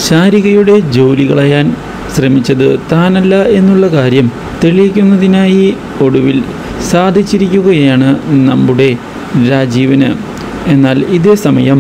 ശാരികയുടെ ജോലി കളയാൻ ശ്രമിച്ചത് താനല്ല എന്നുള്ള കാര്യം തെളിയിക്കുന്നതിനായി ഒടുവിൽ സാധിച്ചിരിക്കുകയാണ് നമ്മുടെ രാജീവിന് എന്നാൽ ഇതേ സമയം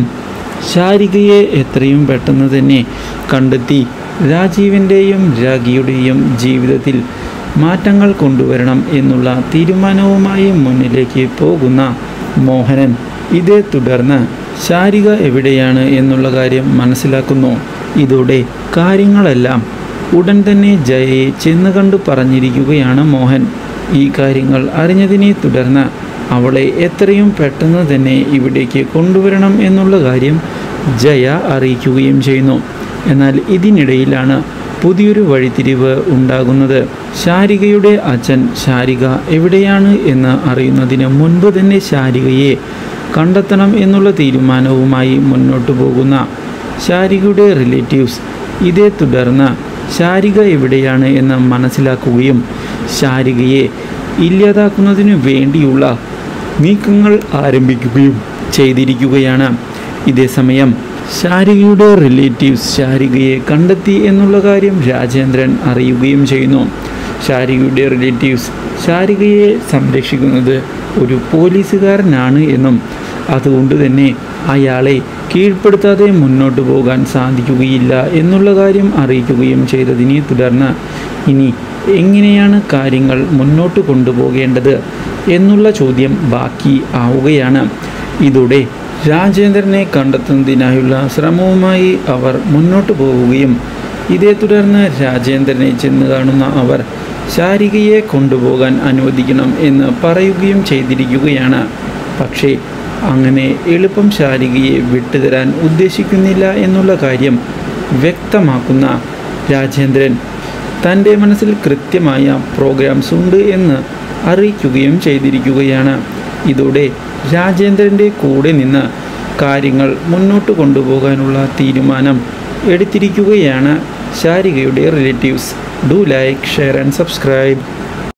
ശാരികയെ എത്രയും പെട്ടെന്ന് തന്നെ കണ്ടെത്തി രാജീവിൻ്റെയും രാഖിയുടെയും ജീവിതത്തിൽ മാറ്റങ്ങൾ കൊണ്ടുവരണം എന്നുള്ള തീരുമാനവുമായി മുന്നിലേക്ക് പോകുന്ന മോഹനൻ ഇതേ തുടർന്ന് ശാരിക എവിടെയാണ് എന്നുള്ള കാര്യം മനസ്സിലാക്കുന്നു ഇതോടെ കാര്യങ്ങളെല്ലാം ഉടൻ തന്നെ ജയയെ ചെന്ന് കണ്ടു പറഞ്ഞിരിക്കുകയാണ് മോഹൻ ഈ കാര്യങ്ങൾ അറിഞ്ഞതിനെ തുടർന്ന് അവളെ എത്രയും പെട്ടെന്ന് തന്നെ ഇവിടേക്ക് കൊണ്ടുവരണം എന്നുള്ള കാര്യം ജയ അറിയിക്കുകയും ചെയ്യുന്നു എന്നാൽ ഇതിനിടയിലാണ് പുതിയൊരു വഴിത്തിരിവ് ഉണ്ടാകുന്നത് ശാരികയുടെ അച്ഛൻ ശാരിക എവിടെയാണ് എന്ന് അറിയുന്നതിന് മുൻപ് തന്നെ ശാരികയെ കണ്ടെത്തണം എന്നുള്ള തീരുമാനവുമായി മുന്നോട്ടു പോകുന്ന ശാരികയുടെ റിലേറ്റീവ്സ് ഇതേ തുടർന്ന് ശാരിക എവിടെയാണ് എന്ന് മനസ്സിലാക്കുകയും ശാരികയെ ഇല്ലാതാക്കുന്നതിനു വേണ്ടിയുള്ള നീക്കങ്ങൾ ആരംഭിക്കുകയും ചെയ്തിരിക്കുകയാണ് ഇതേസമയം ശാരികയുടെ റിലേറ്റീവ്സ് ശാരികയെ കണ്ടെത്തി എന്നുള്ള കാര്യം രാജേന്ദ്രൻ അറിയുകയും ചെയ്യുന്നു ശാരികയുടെ റിലേറ്റീവ്സ് ശാരികയെ സംരക്ഷിക്കുന്നത് ഒരു പോലീസുകാരനാണ് എന്നും അതുകൊണ്ട് തന്നെ അയാളെ കീഴ്പ്പെടുത്താതെ മുന്നോട്ട് പോകാൻ സാധിക്കുകയില്ല എന്നുള്ള കാര്യം അറിയിക്കുകയും ചെയ്തതിനെ തുടർന്ന് ഇനി എങ്ങനെയാണ് കാര്യങ്ങൾ മുന്നോട്ട് കൊണ്ടുപോകേണ്ടത് എന്നുള്ള ചോദ്യം ബാക്കി ആവുകയാണ് ഇതോടെ രാജേന്ദ്രനെ കണ്ടെത്തുന്നതിനായുള്ള ശ്രമവുമായി അവർ മുന്നോട്ട് പോവുകയും ഇതേ തുടർന്ന് രാജേന്ദ്രനെ ചെന്ന് കാണുന്ന അവർ ശാരികയെ കൊണ്ടുപോകാൻ അനുവദിക്കണം എന്ന് പറയുകയും ചെയ്തിരിക്കുകയാണ് പക്ഷേ അങ്ങനെ എളുപ്പം ശാരികയെ വിട്ടുതരാൻ ഉദ്ദേശിക്കുന്നില്ല എന്നുള്ള കാര്യം വ്യക്തമാക്കുന്ന രാജേന്ദ്രൻ തൻ്റെ മനസ്സിൽ കൃത്യമായ പ്രോഗ്രാംസ് ഉണ്ട് എന്ന് അറിയിക്കുകയും ചെയ്തിരിക്കുകയാണ് ഇതോടെ രാജേന്ദ്രൻ്റെ കൂടെ നിന്ന് കാര്യങ്ങൾ മുന്നോട്ട് കൊണ്ടുപോകാനുള്ള തീരുമാനം എടുത്തിരിക്കുകയാണ് ശാരികയുടെ relatives do like share and subscribe